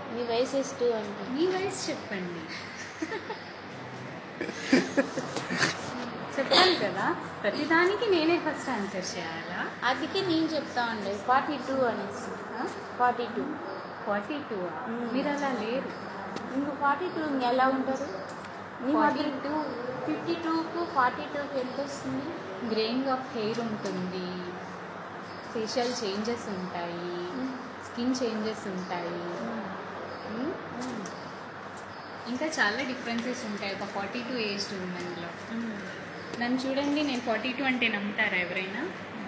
నీ వయసు ಎಷ್ಟು అంటే మీ వయసు చెప్పండి చెప్పాలి కదా ప్రతిదానికి నేనే ఫస్ట్ ఆన్సర్ చేయాలా అందుకే నేను చెప్తా ఉండే ఫార్టీ టూ అనేసి ఫార్టీ టూ ఫార్టీ టూ మీరు అలా లేరు ఇంకో ఫార్టీ టూ ఎలా ఉంటారు నీ ఫార్టీ మధ్య టూ ఫిఫ్టీ టూకు ఫార్టీ టూకి ఎంత వస్తుంది గ్రేయింగ్ ఆఫ్ హెయిర్ ఉంటుంది ఫేషియల్ చేంజెస్ ఉంటాయి స్కిన్ చేంజెస్ ఉంటాయి మ్మ్? ఇంకా చాలా డిఫరెన్సెస్ ఉంటాయి ఒక ఫార్టీ టూ ఏజ్ ఉమెన్లో నన్ను చూడండి నేను ఫార్టీ టూ అంటే నమ్ముతారా ఎవరైనా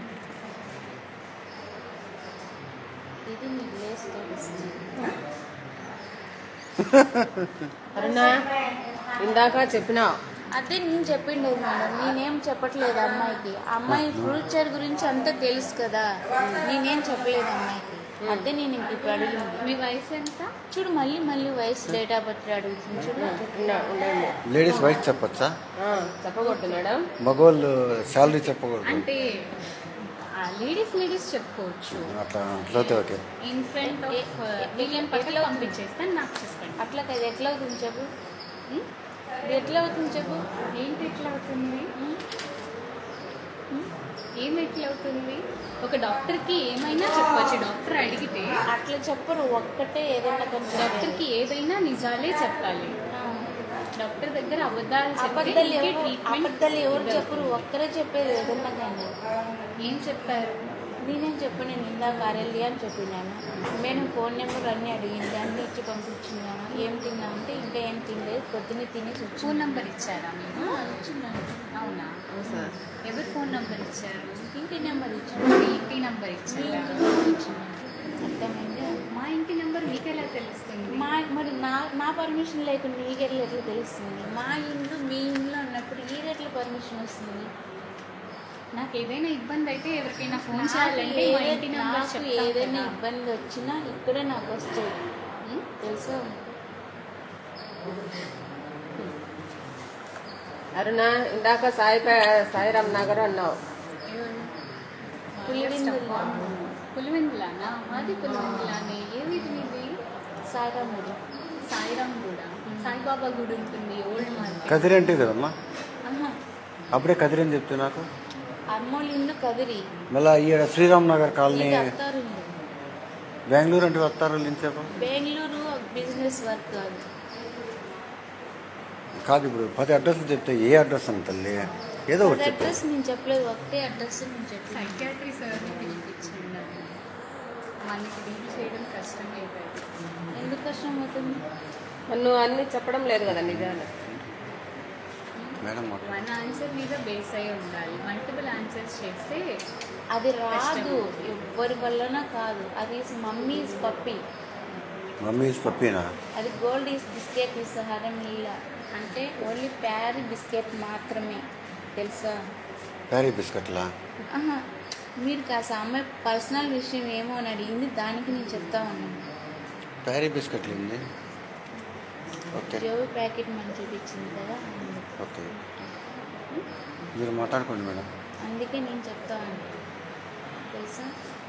ఇది మీకు లేస్ తెలుస్తుంది అరుణ ఇందాక చెప్పినావు అదే నేను చెప్పిండేది మేడం నేనేం చెప్పట్లేదు అమ్మాయికి అమ్మాయి ఫ్యూచర్ గురించి అంతా తెలుసు కదా నేనేం చెప్పలేదు అమ్మాయికి అదే నేను ఇంక ఇప్పుడు అడిగింది మీ వయసు ఎంత చూడు మళ్ళీ మళ్ళీ వయసు డేట్ ఆఫ్ బర్త్ అడుగుతుంది చూడు ఉండ- ఉండండి లేడీస్ వైట్ చెప్పొచ్చా ఆ, చెప్పకూడదు మేడం మగవాళ్ళు శాలరీ చెప్పకూడదు అంటే లేడీస్ లేడీస్ చెప్పుకోవచ్చు అట్లా అట్లయితే okay in front of million పక్కన పంపించేస్తాను నాకు చెప్పండి అట్లా కదా ఎట్లా అవుతుంది చెప్పు ఉం? ఇది ఎట్లా అవుతుంది చెప్పు ఏంటి ఎట్లా అవుతుంది ఏం ఎట్లా అవుతుంది ఒక డాక్టర్కి ఏమైనా చెప్పొచ్చు డాక్టర్ అడిగితే అట్లా చెప్పరు ఒక్కటే ఏదైనా కొంచెం డాక్టర్కి ఏదైనా నిజాలే చెప్పాలి డాక్టర్ దగ్గర అబద్ధాలు చెప్తే అబద్ధాలు ఇంకే ఎవరు ట్రీట్మెంట్ అబద్ధాలు ఎవరు చెప్పరు ఒక్కరే చెప్పేది ఏదన్నా కానీ ఏం చెప్పారు నేనేం చెప్పు నేను ఇందాక అరెల్లి అని చెప్పినాను మేడం ఫోన్ నెంబర్ అన్నీ అడిగింది అన్నీ ఇచ్చి పంపించినాను ఏం తిన్నా అంటే ఇంకా ఏం తినలేదు పొద్దున్నే తినేసి వచ్చి ఫోన్ నంబర్ ఇచ్చారా మీరు ఇచ్చినాను అవునా సార్ ఎవరు ఫోన్ నంబర్ ఇచ్చారు ఇంటి నెంబర్ ఇచ్చాను మీ ఇంటి నంబర్ మీ ఇచ్చారా ఇంటి నెంబర్ ఇచ్చినాను అర్థమైందా మా ఇంటి నంబర్ మీకు ఎలా తెలుస్తుంది మా మరి నా నా పర్మిషన్ లేకుండా నీకెట్లా ఎట్లా తెలుస్తుంది మా ఇల్లు మీ ఇంట్లో ఉన్నప్పుడు ఈగెట్లా పర్మిషన్ వస్తుంది నాకు ఏదైనా ఇబ్బంది అయితే ఎవరికైనా ఫోన్ నాకు చేయాలంటే మా ఏదై- ఇంటి నంబర్ నాకు చెప్తాను ఏదైనా కదా. ఇబ్బంది వచ్చినా ఇక్కడే నాకు వస్తాయి ఉం? తెలుసా అరుణ ఇందాక సాయి పే- సాయిరామ్ నగర్ అన్నావు పులివెందుల. పులివెందులానా మాది పులివెందులానే ఏ వీధి మీది సాయిరాముడు సాయిరామ్ కూడా సాయిబాబా గుడి ఉంటుంది ఓల్డ్ మార్కెట్ కదిరి అంటే కదమ్మా ఆహా అప్పుడే కదిరి అని చెప్తే నాకు అమ్మోళ్ళ ఇల్లు కదిరి మళ్ళీ ఈడ శ్రీరామ్ నగర్ కాలనీ ఇది అత్తారు ఇల్లు బెంగళూరు అంటే వస్తారు లించేప బెంగళూరు బిజినెస్ వర్క్ కాదు కాదు ఇప్పుడు పది అడ్రస్లు చెప్తే ఏ అడ్రస్ అని తల్లి ఏదో ఒకటి చెప్పు అడ్రస్ నేను చెప్పలేదు ఒకటే అడ్రస్ నేను చెప్పలేదు సైకాట్రీ సార్ని పిలిపించండి మనకి డీల్ చేయడం కష్టం అవుతుంది ఎందుకు కష్టం అవుతుంది మరి నువ్వు అన్ని చెప్పడం లేదు కదా నిజాలు మేడం మాట వన్ ఆన్సర్ మీద బేస్ అయి ఉండాలి మల్టిపుల్ ఆన్సర్స్ చేస్తే అది రాదు ఎవ్వరి వల్లన కాదు అది మమ్మీస్ పప్పి మమ్మీ ఇస్ పప్పీనా అది గోల్డ్ ఈస్ బిస్కెట్ విసహారం లీల అంటే ఓన్లీ ప్యారీ బిస్కెట్ మాత్రమే తెలుసా ప్యారీ బిస్కెట్లా ఆహా, మీరు కాస్త అమ్మాయి పర్సనల్ విషయం ఏమో అని అడిగింది దానికి నేను చెప్తా ఉన్నాను ప్యారీ బిస్కెట్లు ఉంది ఓకే జోవి ప్యాకెట్ మనం చూపించింది కదా అందుకు. ఓకే మీరు మాట్లాడుకోండి మేడం అందుకే నేను చెప్తా ఉన్నాను తెలుసా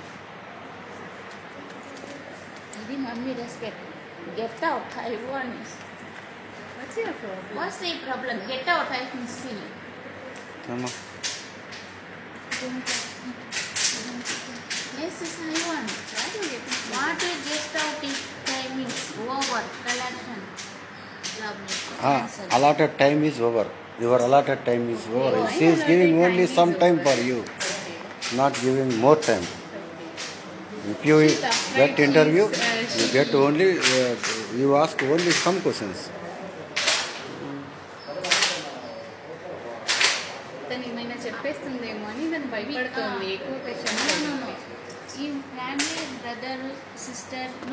ఇది mummy respect get out I want What's your problem? What's the problem get out I can see అమ్మా Yes, yes, I want. Why do you get me? What is get out is timing over collection. Allotted time is over your allotted time is over she is giving only some time for you not giving more time if you get interview you get only you ask only some questions తను ఏమైనా చెప్పేస్తుందేమో అని దాన్ని భయపడుతుంది ఎక్కువ question ఈ family brother sister no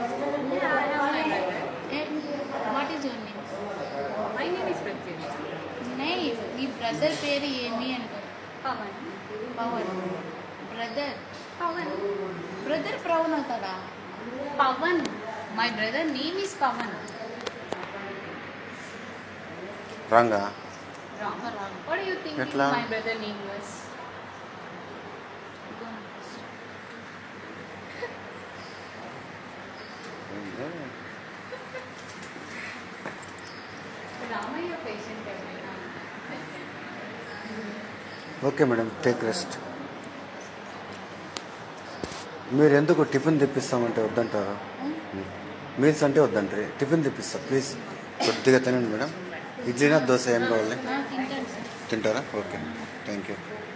what is your name my name is Pratyusha నై మీ బ్రదర్ పేరు ఏమి అంటారు పవన్ పవన్ బ్రదర్ పవన్ బ్రదర్ ప్రవణ్ అవుతాడా Pavan my brother name is Pavan రాంగా రాంగ్ వాట్ యూ థింక్ ఎట్లా? My brother name was okay madam take rest మీరు ఎందుకు టిఫిన్ తెప్పిస్తామంటే వద్దంటారా మీల్స్ అంటే వద్దంటారు టిఫిన్ తెప్పిస్తా ప్లీజ్ కొద్దిగా తినండి మేడం ఇడ్లీనా దోశ ఏం కావాలి ఆ, తింటాను సార్ తింటారా ఓకే థ్యాంక్ యూ